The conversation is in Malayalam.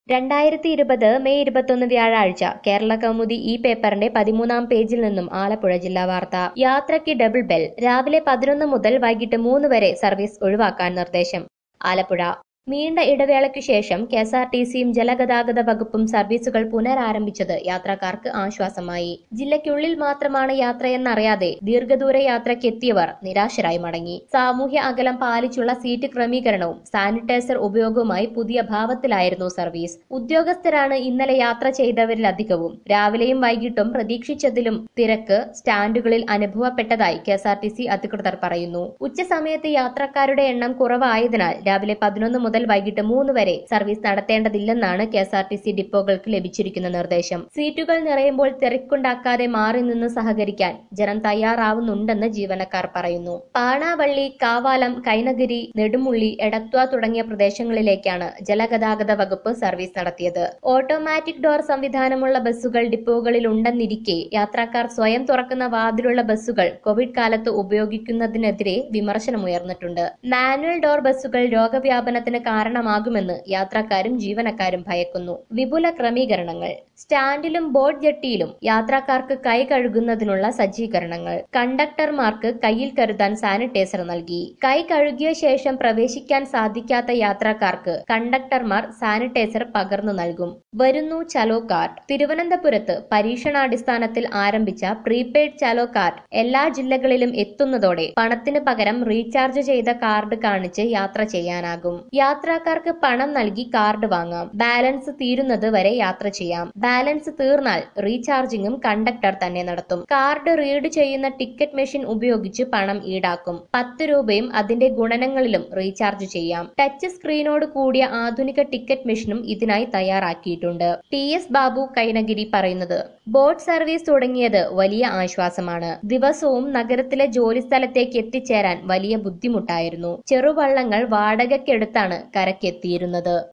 രണ്ടായിരത്തി ഇരുപത് മെയ് ഇരുപത്തൊന്ന് വ്യാഴാഴ്ച കേരള കൗമുദി ഈ പേപ്പറിന്റെ പതിമൂന്നാം പേജിൽ നിന്നും ആലപ്പുഴ ജില്ലാ വാർത്ത യാത്രയ്ക്ക് ഡബിൾ ബെൽ രാവിലെ പതിനൊന്ന് മുതൽ വൈകിട്ട് മൂന്ന് വരെ സർവീസ് ഒഴിവാക്കാൻ നിർദ്ദേശം ആലപ്പുഴ നീണ്ട ഇടവേളയ്ക്കു ശേഷം കെ എസ് ആർ ടി സിയും ജലഗതാഗത വകുപ്പും സർവീസുകൾ പുനരാരംഭിച്ചത് യാത്രക്കാർക്ക് ആശ്വാസമായി ജില്ലയ്ക്കുള്ളിൽ മാത്രമാണ് യാത്രയെന്നറിയാതെ ദീർഘദൂര യാത്രയ്ക്ക് എത്തിയവർ നിരാശരായി മടങ്ങി സാമൂഹ്യ അകലം പാലിച്ചുള്ള സീറ്റ് ക്രമീകരണവും സാനിറ്റൈസർ ഉപയോഗവുമായി പുതിയ ഭാവത്തിലായിരുന്നു സർവീസ് ഉദ്യോഗസ്ഥരാണ് ഇന്നലെ യാത്ര ചെയ്തവരിലധികവും രാവിലെയും വൈകിട്ടും പ്രതീക്ഷിച്ചതിലും തിരക്ക് സ്റ്റാൻഡുകളിൽ അനുഭവപ്പെട്ടതായി K S R T C അധികൃതർ പറയുന്നു ഉച്ചസമയത്ത് യാത്രക്കാരുടെ എണ്ണം കുറവായതിനാൽ രാവിലെ പതിനൊന്ന് മുതൽ വൈകിട്ട് മൂന്ന് വരെ സർവീസ് നടത്തേണ്ടതില്ലെന്നാണ് K S R T C ഡിപ്പോകൾക്ക് ലഭിച്ചിരിക്കുന്ന നിർദ്ദേശം സീറ്റുകൾ നിറയുമ്പോൾ തിരക്കുണ്ടാക്കാതെ മാറി നിന്ന് സഹകരിക്കാൻ ജനം തയ്യാറാവുന്നുണ്ടെന്ന് ജീവനക്കാർ പറയുന്നു പാണാവള്ളി കാവാലം കൈനഗിരി നെടുമുള്ളി എടത്വ തുടങ്ങിയ പ്രദേശങ്ങളിലേക്കാണ് ജലഗതാഗത വകുപ്പ് സർവീസ് നടത്തിയത് ഓട്ടോമാറ്റിക് ഡോർ സംവിധാനമുള്ള ബസ്സുകൾ ഡിപ്പോകളിൽ ഉണ്ടെന്നിരിക്കെ യാത്രക്കാർ സ്വയം തുറക്കുന്ന വാതിലുള്ള ബസ്സുകൾ കോവിഡ് കാലത്ത് ഉപയോഗിക്കുന്നതിനെതിരെ വിമർശനമുയർന്നിട്ടുണ്ട് മാനുവൽ ഡോർ ബസ്സുകൾ രോഗവ്യാപനത്തിന് കാരണമാകുമെന്ന് യാത്രക്കാരും ജീവനക്കാരും ഭയക്കുന്നു വിപുല ക്രമീകരണങ്ങൾ സ്റ്റാൻഡിലും ബോട്ട് ജെട്ടിയിലും യാത്രക്കാർക്ക് കൈ കഴുകുന്നതിനുള്ള സജ്ജീകരണങ്ങൾ കണ്ടക്ടർമാർക്ക് കയ്യിൽ കരുതാൻ സാനിറ്റൈസർ നൽകി കൈ കഴുകിയ ശേഷം പ്രവേശിക്കാൻ സാധിക്കാത്ത യാത്രക്കാർക്ക് കണ്ടക്ടർമാർ സാനിറ്റൈസർ പകർന്നു നൽകും വരുന്നു ചലോ കാർഡ് തിരുവനന്തപുരത്ത് പരീക്ഷണാടിസ്ഥാനത്തിൽ ആരംഭിച്ച പ്രീപെയ്ഡ് ചലോ കാർഡ് എല്ലാ ജില്ലകളിലും എത്തുന്നതോടെ പണത്തിന് പകരം റീചാർജ് ചെയ്ത കാർഡ് കാണിച്ച് യാത്ര ചെയ്യാനാകും യാത്രക്കാർക്ക് പണം നൽകി കാർഡ് വാങ്ങാം ബാലൻസ് തീരുന്നത് വരെ യാത്ര ചെയ്യാം ബാലൻസ് തീർന്നാൽ റീചാർജിങ്ങും കണ്ടക്ടർ തന്നെ നടത്തും കാർഡ് റീഡ് ചെയ്യുന്ന ടിക്കറ്റ് മെഷീൻ ഉപയോഗിച്ച് പണം ഈടാക്കും പത്ത് രൂപയും അതിന്റെ ഗുണനങ്ങളിലും റീചാർജ് ചെയ്യാം ടച്ച് സ്ക്രീനോട് കൂടിയ ആധുനിക ടിക്കറ്റ് മെഷീനും ഇതിനായി തയ്യാറാക്കിയിട്ടുണ്ട് ടി എസ് ബാബു കൈനഗിരി പറയുന്നത് ബോട്ട് സർവീസ് തുടങ്ങിയത് വലിയ ആശ്വാസമാണ് ദിവസവും നഗരത്തിലെ ജോലിസ്ഥലത്തേക്ക് എത്തിച്ചേരാൻ വലിയ ബുദ്ധിമുട്ടായിരുന്നു ചെറുവള്ളങ്ങൾ വാടകയ്ക്കെടുത്താണ് കരക്കെത്തിയിരുന്നത്